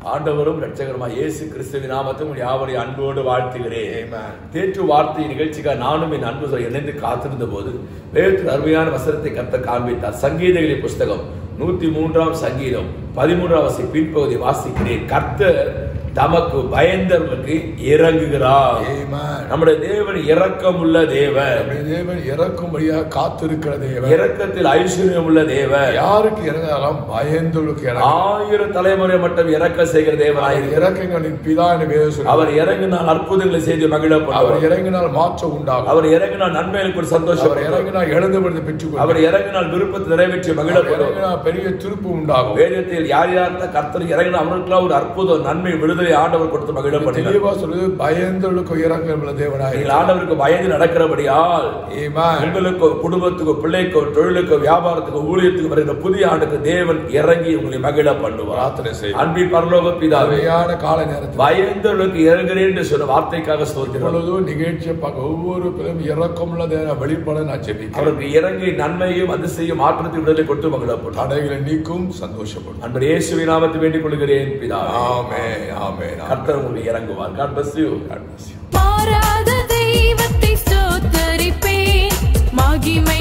ஆண்டவரும் இரட்சகருமாய் இயேசு கிறிஸ்துவின் நாமத்தில் உங்கள் யாவரையும் அன்போடு வாழ்த்துகிறேன் Amen. தேற்று வார்த்தை நிகழ்ச்சிக்காக நானும் என் அன்பு சகோதரர் இணைந்து காத்திருந்த போது வேதத்தில் அருமையான வசனத்தை கத்த காண்பித்தார் சங்கீதங்களின் புஸ்தகம் நூத்தி மூன்றாம் சங்கீதம் பதிமூன்றாம் வசை பின்பகுதி வாசிக்கிறேன் கர்த்தர் தமக்கு பயந்தவர்களுக்கு இறங்குகிறார் Amen. நம்முடைய தேவன் இரக்கமுள்ள தேவன் நம்முடைய தேவன் இறக்கும்படியாக காத்திருக்கிற தேவன் இரக்கத்தில் ஐஸ்வர்யம் உள்ள தேவன் யாருக்கு இறங்கினாலும் பயந்தவளுக்கு இறங்கும் ஆயிரம் தலைமுறை மட்டும் இரக்க செய்கிற தேவனாயிருக்கிறார் இறக்கங்களின் பிதா என்று வேதம் சொல்லுகிறது. அவர் இறங்கினால் அற்புதங்களை செய்து அவர் மகிழப்படுவார் இறங்கினால் மாற்றம் உண்டாகும் அவர் இறங்கினால் நன்மைகளுக்கு ஒரு சந்தோஷம் அவர் இறங்கினால் எழுந்தபடி பெற்றுக் அவர் இறங்கினால் விருப்பத்தை நிறைவேற்றி அவர் மகிழப்படுவார் இறங்கினால் பெரிய திருப்பு உண்டாகும் வேதத்தில் யார் யார் கர்த்தர் இறங்கின அவர்களுக்கெல்லாம் ஒரு அற்புதம் நன்மை விடுதலை ஆண்டவர் கொடுத்து மகிழப்படுகிறார் தெளிவா சொல்லுது பயந்தவளுக்கு இறங்குகிற தேவனாய் நீங்கள் ஆண்டவருக்கு பயந்து நடக்கிறபடியால் Amen. உங்களுக்கோ குடும்பத்துக்கோ பிள்ளைக்கோ தொழிலுக்கோ வியாபாரத்துக்கோ ஊழியத்துக்கு வருகிற புதிய ஆண்டுக்கு தேவன் இறங்கி உங்களை மகிழ பண்ணுவார் பிரார்த்தனை செய்வோம் அன்பின் பரலோக பிதாவே அவையான கால நேரத்தில் பயந்தவர்களுக்கு இறங்குறேன் என்று சொன்ன வார்த்தைக்காக ஸ்தோத்திரம் இப்பொழுதும் நிகழ்ச்சியை பார்க்க ஒவ்வொரு பிள்ளையும் இறக்கமுள்ள தேவ வெளிப்பட நான் ஜெபிக்கிறேன் அவருக்கு இறங்கி நன்மையும் அதிசயம் மாற்றத்தை விடுதலை கொடுத்து மகிழப்படும் தடைகளை நீக்கும் சந்தோஷப்படும் அன்பர் இயேசுவை நாமத்தை வேண்டிக் கொள்கிறேன் பிதா ஆமே ஆமே கர்த்தர் உங்களுக்கு இறங்குவார் God bless you. மாறாத தெய்வத்தை ஸ்தோத்தரிப்பேன் மகிமை